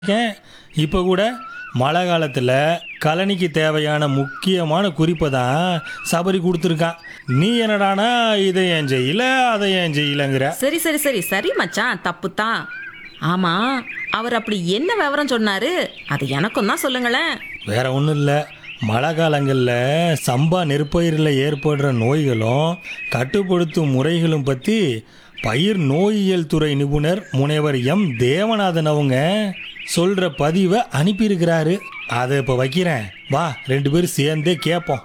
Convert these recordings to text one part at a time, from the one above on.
இருக்கேன் இப்போ கூட மழை காலத்தில் கழனிக்கு தேவையான முக்கியமான குறிப்பை தான் சபரி கொடுத்துருக்கான் நீ என்னடானா இதை ஏன் செய்யல அதை ஏன் செய்யலங்கிற சரி சரி சரி சரி மச்சான் தப்பு தான் ஆமா அவர் அப்படி என்ன விவரம் சொன்னாரு அது எனக்கும் தான் சொல்லுங்களேன் வேற ஒன்றும் இல்லை மழை காலங்களில் சம்பா நெற்பயிரில் ஏற்படுற நோய்களும் கட்டுப்படுத்தும் முறைகளும் பற்றி பயிர் நோயியல் துறை நிபுணர் முனைவர் எம் தேவநாதன் அவங்க சொல்கிற பதிவை அனுப்பியிருக்கிறாரு அதை இப்போ வைக்கிறேன் வா ரெண்டு பேரும் சேர்ந்தே கேட்போம்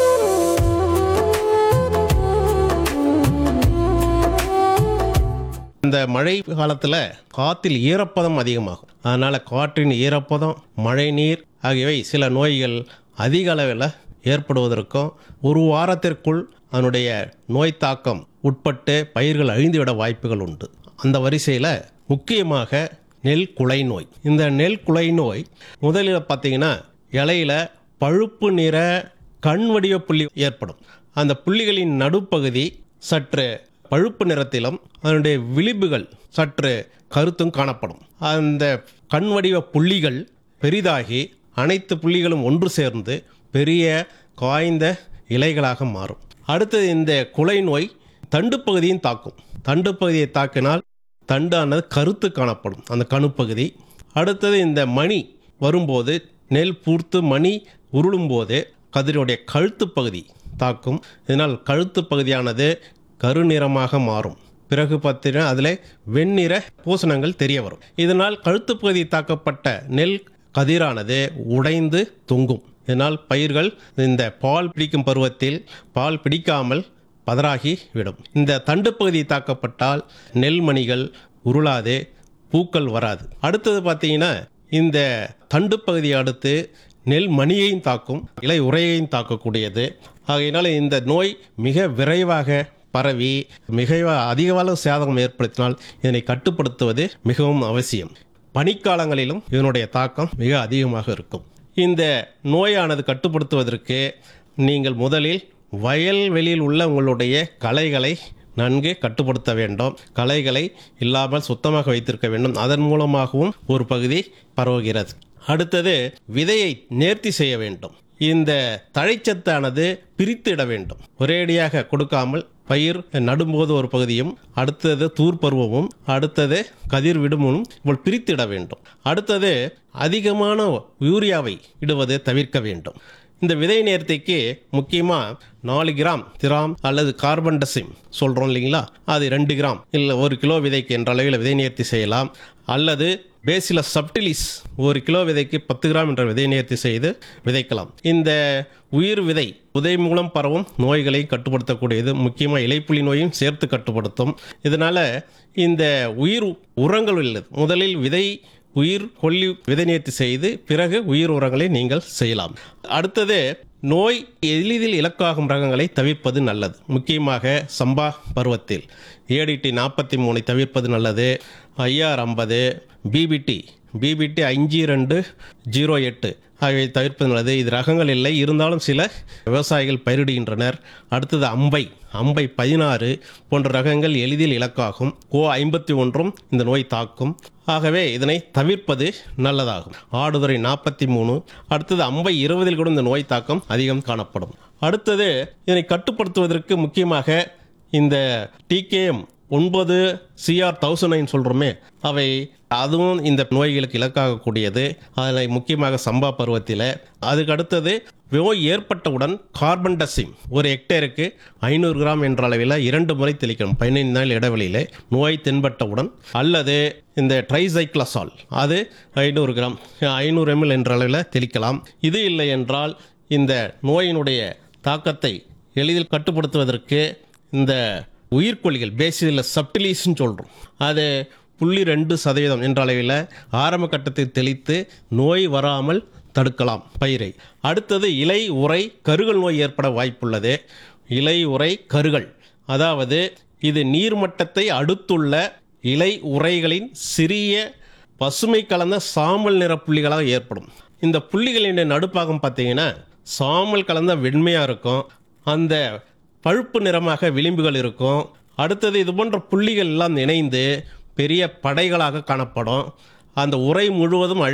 இந்த மழை காலத்தில் காற்றில் ஈரப்பதம் அதிகமாகும் அதனால் காற்றின் ஈரப்பதம் மழைநீர் ஆகியவை சில நோய்கள் அதிக அளவில் ஏற்படுவதற்கும் ஒரு வாரத்திற்குள் அதனுடைய நோய் தாக்கம் உட்பட்டு பயிர்கள் அழிந்துவிட வாய்ப்புகள் உண்டு அந்த வரிசையில் முக்கியமாக நெல் குலை நோய் இந்த நெல் குலை நோய் முதலில் பார்த்தீங்கன்னா இலையில பழுப்பு நிற கண் வடிவ புள்ளி ஏற்படும் அந்த புள்ளிகளின் நடுப்பகுதி சற்று பழுப்பு நிறத்திலும் அதனுடைய விளிம்புகள் சற்று கருத்தும் காணப்படும் அந்த கண் வடிவ புள்ளிகள் பெரிதாகி அனைத்து புள்ளிகளும் ஒன்று சேர்ந்து பெரிய காய்ந்த இலைகளாக மாறும் அடுத்தது இந்த குலை நோய் தண்டு பகுதியும் தாக்கும் தண்டு பகுதியை தாக்கினால் தண்டானது கருத்து காணப்படும் அந்த கணுப்பகுதி அடுத்தது இந்த மணி வரும்போது நெல் பூர்த்து மணி உருளும்போது கதிரினுடைய கழுத்து பகுதி தாக்கும் இதனால் கழுத்து பகுதியானது கருநிறமாக மாறும் பிறகு பார்த்தீங்கன்னா அதில் வெண்ணிற பூசணங்கள் தெரிய வரும் இதனால் கழுத்து பகுதி தாக்கப்பட்ட நெல் கதிரானது உடைந்து தொங்கும் இதனால் பயிர்கள் இந்த பால் பிடிக்கும் பருவத்தில் பால் பிடிக்காமல் பதறாகி விடும் இந்த தண்டு பகுதி தாக்கப்பட்டால் நெல்மணிகள் உருளாது பூக்கள் வராது அடுத்தது பார்த்தீங்கன்னா இந்த தண்டு பகுதியை அடுத்து நெல் மணியையும் தாக்கும் இலை உரையையும் தாக்கக்கூடியது ஆகையினால இந்த நோய் மிக விரைவாக பரவி மிக அதிக அளவு சேதம் ஏற்படுத்தினால் இதனை கட்டுப்படுத்துவது மிகவும் அவசியம் பனிக்காலங்களிலும் இதனுடைய தாக்கம் மிக அதிகமாக இருக்கும் இந்த நோயானது கட்டுப்படுத்துவதற்கு நீங்கள் முதலில் வயல்வெளியில் உள்ள உங்களுடைய களைகளை நன்கு கட்டுப்படுத்த வேண்டும் களைகளை இல்லாமல் சுத்தமாக வைத்திருக்க வேண்டும் அதன் மூலமாகவும் ஒரு பகுதி பரவுகிறது அடுத்தது விதையை நேர்த்தி செய்ய வேண்டும் இந்த தழைச்சத்தானது பிரித்திட வேண்டும் ஒரேடியாக கொடுக்காமல் பயிர் நடும்போது ஒரு பகுதியும் அடுத்தது தூர் பருவமும் அடுத்தது கதிர் விடுமும் இப்போல் பிரித்திட வேண்டும் அடுத்தது அதிகமான யூரியாவை இடுவதை தவிர்க்க வேண்டும் இந்த விதை நேர்த்திக்கு முக்கியமாக நாலு கிராம் திராம் அல்லது கார்பன் டசிம் சொல்கிறோம் இல்லைங்களா அது ரெண்டு கிராம் இல்லை ஒரு கிலோ விதைக்கு என்ற அளவில் விதை நேர்த்தி செய்யலாம் அல்லது பேசிலஸ் சப்டிலிஸ் ஒரு கிலோ விதைக்கு பத்து கிராம் என்ற விதை நேர்த்தி செய்து விதைக்கலாம் இந்த உயிர் விதை விதை மூலம் பரவும் நோய்களை கட்டுப்படுத்தக்கூடியது முக்கியமாக இலைப்புலி நோயும் சேர்த்து கட்டுப்படுத்தும் இதனால் இந்த உயிர் உரங்கள் உள்ளது முதலில் விதை உயிர் கொல்லி விதை நேர்த்தி செய்து பிறகு உயிர் உரங்களை நீங்கள் செய்யலாம் அடுத்தது நோய் எளிதில் இலக்காகும் ரகங்களை தவிர்ப்பது நல்லது முக்கியமாக சம்பா பருவத்தில் ஏடிடி நாற்பத்தி மூணை தவிர்ப்பது நல்லது ஐஆர் ஐம்பது பிபிடி பிபிடி அஞ்சு ரெண்டு ஜீரோ எட்டு ஆகியவை தவிர்ப்பது நல்லது இது ரகங்கள் இல்லை இருந்தாலும் சில விவசாயிகள் பயிரிடுகின்றனர் அடுத்தது அம்பை அம்பை பதினாறு போன்ற ரகங்கள் எளிதில் இலக்காகும் கோ ஐம்பத்தி ஒன்றும் இந்த நோய் தாக்கும் ஆகவே இதனை தவிர்ப்பது நல்லதாகும் ஆடுதுறை நாற்பத்தி மூணு அடுத்தது அம்பை இருபதில் கூட இந்த நோய் தாக்கம் அதிகம் காணப்படும் அடுத்தது இதனை கட்டுப்படுத்துவதற்கு முக்கியமாக இந்த டிகேஎம் ஒன்பது சிஆர் தௌசண்ட் நைன் சொல்கிறோமே அவை அதுவும் இந்த நோய்களுக்கு இலக்காகக்கூடியது அதில் முக்கியமாக சம்பா பருவத்தில் அதுக்கு அடுத்தது நோய் ஏற்பட்டவுடன் கார்பன் டசிம் ஒரு ஹெக்டேருக்கு ஐநூறு கிராம் என்ற அளவில் இரண்டு முறை தெளிக்கணும் பதினைந்து நாள் இடைவெளியில் நோய் தென்பட்டவுடன் அல்லது இந்த ட்ரைசைக்ளசால் அது ஐநூறு கிராம் ஐநூறு எம்எல் என்ற அளவில் தெளிக்கலாம் இது இல்லை என்றால் இந்த நோயினுடைய தாக்கத்தை எளிதில் கட்டுப்படுத்துவதற்கு இந்த உயிர்கொல்லிகள் பேசியில் சப்டிலீஸ்ன்னு சொல்கிறோம் அது புள்ளி ரெண்டு சதவீதம் என்ற அளவில் ஆரம்ப கட்டத்தில் தெளித்து நோய் வராமல் தடுக்கலாம் பயிரை அடுத்தது இலை உரை கருகல் நோய் ஏற்பட வாய்ப்புள்ளது இலை உரை கருகல் அதாவது இது நீர்மட்டத்தை அடுத்துள்ள இலை உரைகளின் சிறிய பசுமை கலந்த சாம்பல் நிற புள்ளிகளாக ஏற்படும் இந்த புள்ளிகளின் நடுப்பாகம் பார்த்தீங்கன்னா சாம்பல் கலந்த வெண்மையாக இருக்கும் அந்த பழுப்பு நிறமாக விளிம்புகள் இருக்கும் அடுத்தது இது போன்ற புள்ளிகள் எல்லாம் இணைந்து பெரிய படைகளாக காணப்படும் அந்த உரை முழுவதும் அழி